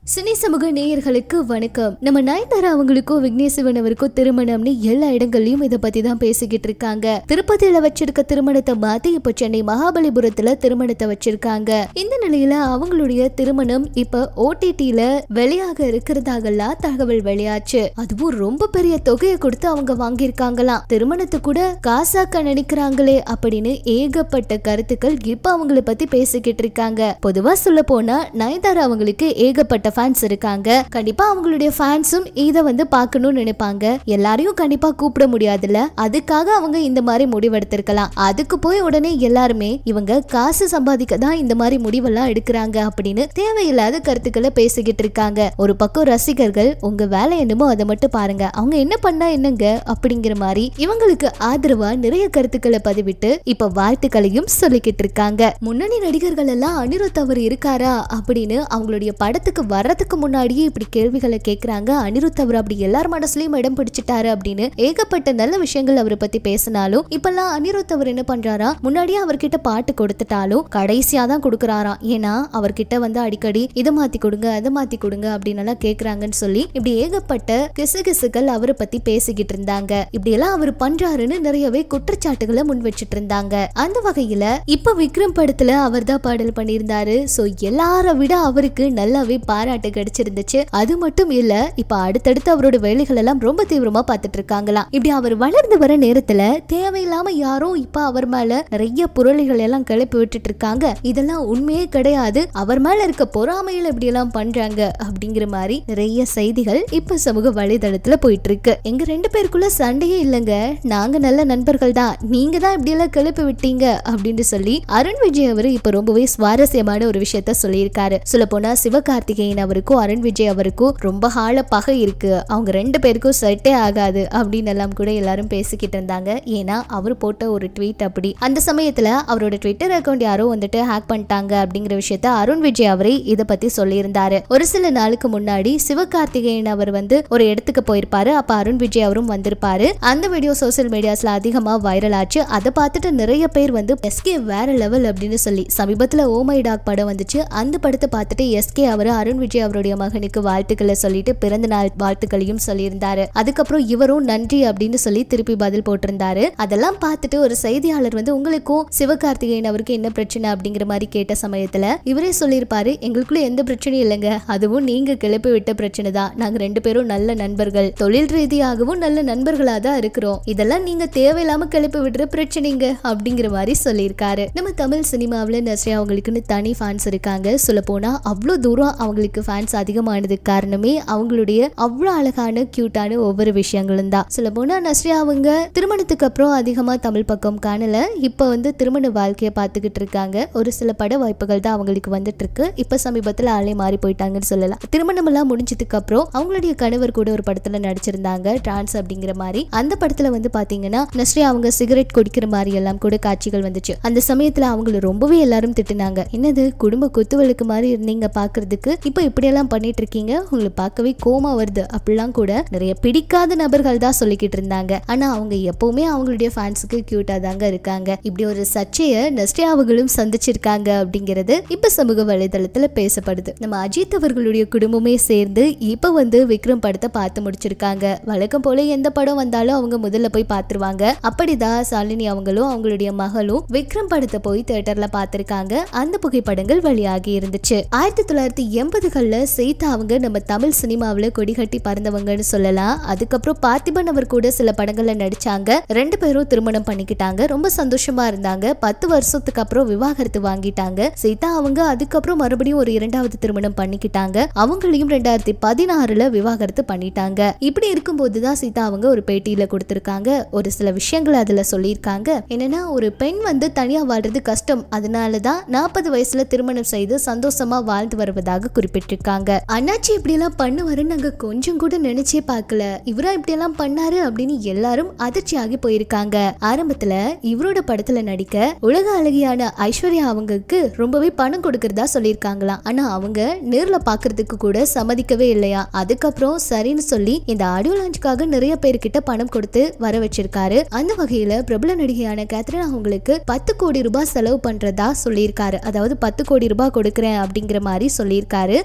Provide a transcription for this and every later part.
cine சமூக நேயர்களுக்கு வணக்கம் நம்ம நயன்தாரா அவங்களுக்கும் விக்னேஷ் சிவன் அவருக்கும் திருமணம்னு எல்லா இடங்கள்லயும் இத பத்தி தான் பேசிக்கிட்டு இருக்காங்க திருப்பதியில வச்சிருக்க திருமணத்தை மாத்தி இப்ப சென்னை மகாபலிபுரத்துல திருமணத்தை வச்சிருக்காங்க இந்த நிலையில அவங்களுடைய திருமணம் இப்ப ஓடிடில வெளியாக இருக்கிறதாகலாம் தகவல் வெளியாச்சு அதுவும் ரொம்ப பெரிய தொகையை கொடுத்து அவங்க வாங்கியிருக்காங்களாம் திருமணத்தை கூட காசாக்க நினைக்கிறாங்களே அப்படின்னு ஏகப்பட்ட கருத்துக்கள் இப்ப அவங்கள பத்தி பேசிக்கிட்டு இருக்காங்க பொதுவா சொல்ல போனா நயன்தாரா அவங்களுக்கு ஏகப்பட்ட ஃபேன்ஸ் இருக்காங்க கண்டிப்பா அவங்களுடைய ஃபேன்ஸும் இத வந்து பார்க்கணும்னு நினைப்பாங்க எல்லாரையும் கண்டிப்பா கூப்பிட முடியாதுல்ல அதுக்காக அவங்க இந்த மாதிரி முடிவெடுத்திருக்கலாம் அதுக்கு போய் உடனே எல்லாருமே இவங்க காசு சம்பாதிக்க தான் இந்த மாதிரி முடிவெல்லாம் எடுக்கிறாங்க அப்படின்னு தேவையில்லாத கருத்துக்களை பேசிக்கிட்டு இருக்காங்க ஒரு பக்கம் ரசிகர்கள் உங்க வேலை என்னமோ அதை மட்டும் பாருங்க அவங்க என்ன பண்ணா என்னங்க அப்படிங்கிற மாதிரி இவங்களுக்கு ஆதரவா நிறைய கருத்துக்களை பதிவிட்டு இப்ப வாழ்த்துக்களையும் சொல்லிக்கிட்டு இருக்காங்க முன்னணி நடிகர்கள் எல்லாம் அனிருத் அவர் இருக்காரா அப்படின்னு அவங்களுடைய படத்துக்கு வர்றதுக்கு முன்னாடியே இப்படி கேள்விகளை கேக்குறாங்க அனிருத் அவர் அப்படி எல்லார் மனசுலயும் இடம் பிடிச்சிட்டாரு அப்படின்னு ஏகப்பட்ட நல்ல விஷயங்கள் அவரை பத்தி பேசினாலும் இப்பெல்லாம் அனிருத் அவர் என்ன பண்றாரா முன்னாடியே அவர்கிட்ட பாட்டு கொடுத்துட்டாலும் கடைசியா தான் கொடுக்குறாராம் ஏன்னா அவர்கிட்ட வந்து அடிக்கடி இதை மாத்தி கொடுங்க அதை மாத்தி கொடுங்க அப்படின்னு எல்லாம் கேக்குறாங்கன்னு சொல்லி இப்படி ஏகப்பட்ட கிசுகிசுகள் அவரை பத்தி பேசிக்கிட்டு இருந்தாங்க இப்படி எல்லாம் அவர் பண்றாருன்னு நிறையவே குற்றச்சாட்டுகளை முன் வச்சிட்டு இருந்தாங்க அந்த வகையில இப்ப விக்ரம் படத்துல அவர் தான் பாடல் பண்ணியிருந்தாரு சோ எல்லார விட அவருக்கு நல்லாவே பாராட்டு கிடைச்சிருந்துச்சு அது மட்டும் இல்ல இப்ப அடுத்தடுத்து அவரோட வேலைகள் எல்லாம் ரொம்ப தீவிரமா பார்த்துட்டு இருக்காங்களாம் இப்படி அவர் வளர்ந்து வர நேரத்துல தேவையில்லாம யாரும் இப்ப அவர் மேல நிறைய புரளிகள் எல்லாம் கிளப்பி விட்டுட்டு இருக்காங்க இதெல்லாம் உண்மையே கிடையாது அவர் மேல இருக்க பொறாமையில இப்படி எல்லாம் பண்றாங்க அப்படிங்கிற மாதிரி நிறைய செய்திகள் இப்ப சமூக வலைதளத்துல போயிட்டு இருக்கு எங்க ரெண்டு பேருக்குள்ள சண்டையே இல்லைங்க நாங்க நல்ல நண்பர்கள் தான் நீங்க தான் இப்படி எல்லாம் கிளப்பி விட்டீங்க அப்படின்னு சொல்லி அருண் விஜய் அவர் இப்ப ரொம்பவே சுவாரஸ்யமான ஒரு விஷயத்த சொல்லியிருக்காரு சொல்ல போனா சிவகார்த்திகேயன் அவருக்கும் அருண் விஜய் அவருக்கும் ரொம்ப ஆழ பகை இருக்கு அவங்க ரெண்டு பேருக்கும் செட்டே ஆகாது அப்படின்னு எல்லாம் கூட எல்லாரும் பேசிக்கிட்டு இருந்தாங்க ஏன்னா அவர் போட்ட ஒரு ட்வீட் அப்படி அந்த சமயத்துல அவரோட ட்விட்டர் அக்கௌண்ட் யாரோ வந்துட்டு ஹேக் பண்ணிட்டாங்க அப்படிங்கிற விஷயத்த அருண் விஜய் அவரே இதை பத்தி சொல்லியிருந்தாரு ஒரு சில நாளுக்கு முன்னாடி சிவகார்த்திகேயன் அவர் வந்து ஒரு இடத்துக்கு போயிருப்பாரு அப்ப அருண் விஜய் அவரும் வந்திருப்பாரு அந்த வீடியோ சோசியல் மீடியாஸ்ல அதிகமா வைரல் ஆச்சு அதை பார்த்துட்டு நிறைய பேர் வந்து எஸ்கே வேற லெவல் அப்படின்னு சொல்லி சமீபத்துல ஓமை டாக் படம் வந்துச்சு அந்த படத்தை பார்த்துட்டு எஸ்கே அவர் அருண் விஜய் அவருடைய மகனுக்கு வாழ்த்துக்களை சொல்லிட்டு பிறந்த நாள் வாழ்த்துக்களையும் சொல்லியிருந்தாரு அதுக்கப்புறம் இவரும் நன்றி அப்படின்னு சொல்லி திருப்பி பதில் போட்டிருந்தாரு அதெல்லாம் பார்த்துட்டு ஒரு செய்தியாளர் வந்து உங்களுக்கும் சிவகார்த்திகேயன் அவருக்கு என்ன பிரச்சனை அப்படிங்கிற மாதிரி கேட்ட சமயத்துல இவரே சொல்லியிருப்பாரு எங்களுக்குள்ள எந்த பிரச்சனையும் இல்லைங்க அதுவும் நீங்க கிளப்பி விட்ட பிரச்சனை தான் நாங்க ரெண்டு பேரும் நல்ல நண்பர்கள் தொழில் ரீதியாகவும் நல்ல நண்பர்களா தான் இருக்கிறோம் இதெல்லாம் நீங்க தேவையில்லாம கிளப்பி விடுற பிரச்சனைங்க அப்படிங்கிற மாதிரி சொல்லியிருக்காரு நம்ம தமிழ் சினிமாவில் நஸ்ரியா அவங்களுக்குன்னு தனி ஃபேன்ஸ் இருக்காங்க சொல்ல போனா அவ்வளோ தூரம் அவங்களுக்கு ஃபேன்ஸ் அதிகமானதுக்கு காரணமே அவங்களுடைய அவ்வளோ அழகான கியூட்டான ஒவ்வொரு விஷயங்களும் தான் சொல்ல போனா நஸ்ரியா அவங்க திருமணத்துக்கு அப்புறம் அதிகமா தமிழ் பக்கம் காணல இப்போ வந்து திருமண வாழ்க்கையை பார்த்துக்கிட்டு இருக்காங்க ஒரு சில பட வாய்ப்புகள் தான் அவங்களுக்கு வந்துட்டு இருக்கு இப்போ சமீபத்தில் ஆளே மாறி போயிட்டாங்கன்னு சொல்லலாம் திருமணம் எல்லாம் முடிஞ்சதுக்கு அப்புறம் அவங்களுடைய கணவர் கூட ஒரு படத்துல நடிச்சிருந்தாங்க டிரான்ஸ் அப்படிங்கிற மாதிரி அந்த படத்துல வந்து பாத்தீங்கன்னா நஸ்ரியா அவங்க சிகரெட் குடிக்கிற மாதிரி எல்லாம் கூட காட்சிகள் வந்துச்சு அந்த சமயத்துல அவங்கள ரொம்பவே எல்லாரும் திட்டுனாங்க என்னது குடும்ப குத்துவலுக்கு மாதிரி இருந்தீங்க பாக்குறதுக்கு இப்போ இப்படியெல்லாம் பண்ணிட்டு இருக்கீங்க உங்களை பார்க்கவே கோமா வருது அப்படிலாம் கூட நிறைய பிடிக்காத நபர்கள் தான் சொல்லிக்கிட்டு இருந்தாங்க ஆனா அவங்க எப்பவுமே அவங்களுடைய ஃபேன்ஸுக்கு கியூட்டா தாங்க இருக்காங்க இப்படி ஒரு சர்ச்சையை நஸ்ரியா அவங்களும் சந்திச்சிருக்காங்க அப்படிங்கிறது இப்ப சமூக வலைதளத்துல பேசப்படுது நம்ம அஜித் அவர்களுடைய குடும்பமே சேர்ந்து இப்ப வந்து விக்ரம் படத்தை பார்த்து முடிச்சிருக்காங்க வழக்கம் போல எந்த படம் வந்தாலும் அவங்க முதல்ல போய் பார்த்துருவாங்க அப்படிதான் சாலினி அவங்களும் அவங்களுடைய மகளும் விக்ரம் படத்தை போய் தியேட்டர்ல பார்த்திருக்காங்க அந்த புகைப்படங்கள் வெளியாகி இருந்துச்சு ஆயிரத்தி தொள்ளாயிரத்தி எண்பதுகள்ல சீதா அவங்க நம்ம தமிழ் சினிமாவில் கொடிகட்டி பறந்தவங்கன்னு சொல்லலாம் அதுக்கப்புறம் பார்த்திபன் அவர் கூட சில படங்கள்ல நடிச்சாங்க ரெண்டு பேரும் திருமணம் பண்ணிக்கிட்டாங்க ரொம்ப சந்தோஷமா இருந்தாங்க பத்து வருஷத்துக்கு அப்புறம் விவாகரத்து வாங்கிட்டாங்க சீதா அவங்க அதுக்கப்புறம் மறுபடியும் ஒரு இரண்டாவது திருமணம் பண்ணிக்கிட்டாங்க அவங்களையும் ரெண்டாயிரத்தி பதினாறுல விவாகரத்து பண்ணிட்டாங்க இப்படி இருக்கும்போது தான் சீதா அவங்க ஒரு பேட்டியில கொடுத்திருக்காங்க ஒரு சில விஷயங்கள் அதுல சொல்லியிருக்காங்க என்னன்னா ஒரு பெண் வந்து தனியா வாழ்றது கஷ்டம் அதனால தான் நாற்பது வயசுல திருமணம் செய்து சந்தோஷமா வாழ்ந்து வருவதாக குறிப்பிட்டிருக்காங்க அண்ணாச்சி இப்படி எல்லாம் பண்ணுவாருன்னு நாங்க கொஞ்சம் கூட நினைச்சே பார்க்கல இவரா இப்படி எல்லாம் பண்ணாரு அப்படின்னு எல்லாரும் அதிர்ச்சியாகி போயிருக்காங்க ஆரம்பத்துல இவரோட படத்துல நடிக்க உலக அழகியான ஐஸ்வர்யா அவங்களுக்கு ரொம்பவே பணம் கொடுக்கறதா சொல்லியிருக்காங்களாம் ஆனா அவங்க நேர்ல பாக்குறதுக்கு கூட சம்மதிக்கவே இல்லையா அதுக்கப்புறம் சரின்னு சொல்லி இந்த ஆடியோ லான்ச்சுக்காக நிறைய பேர்கிட்ட பணம் கொடுத்து வர வச்சிருக்காரு அந்த வகையில பிரபல நடிகையான கேத்ரின் அவங்களுக்கு பத்து கோடி ரூபாய் செலவு பண்றதா சொல்லியிருக்காரு அதாவது பத்து கோடி ரூபாய் கொடுக்குறேன் அப்படிங்கிற மாதிரி சொல்லியிருக்காரு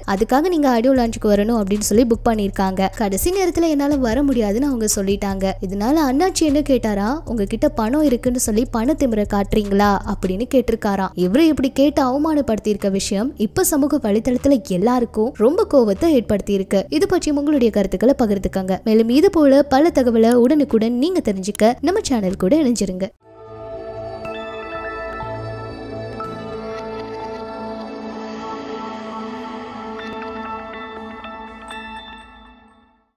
அதுக்காக நீங்க ஆடியோ லான்ச்சுக்கு வரணும் அப்படின்னு சொல்லி புக் பண்ணிருக்காங்க கடைசி நேரத்துல என்னால வர முடியாதுன்னு அவங்க சொல்லிட்டாங்க இதனால அண்ணாச்சி என்ன கேட்டாரா உங்ககிட்ட பணம் இருக்குன்னு சொல்லி பண திமிர காட்டுறீங்களா அப்படின்னு கேட்டிருக்காராம் இவரு இப்படி கேட்டு அவமானப்படுத்தி இருக்க விஷயம் இப்ப சமூக வலைதளத்துல எல்லாருக்கும் ரொம்ப கோவத்தை ஏற்படுத்தி இருக்கு இது பற்றி உங்களுடைய கருத்துக்களை பகிர்ந்துக்கங்க மேலும் இது போல பல தகவலை உடனுக்குடன் நீங்க தெரிஞ்சுக்க நம்ம சேனல் கூட இணைஞ்சிருங்க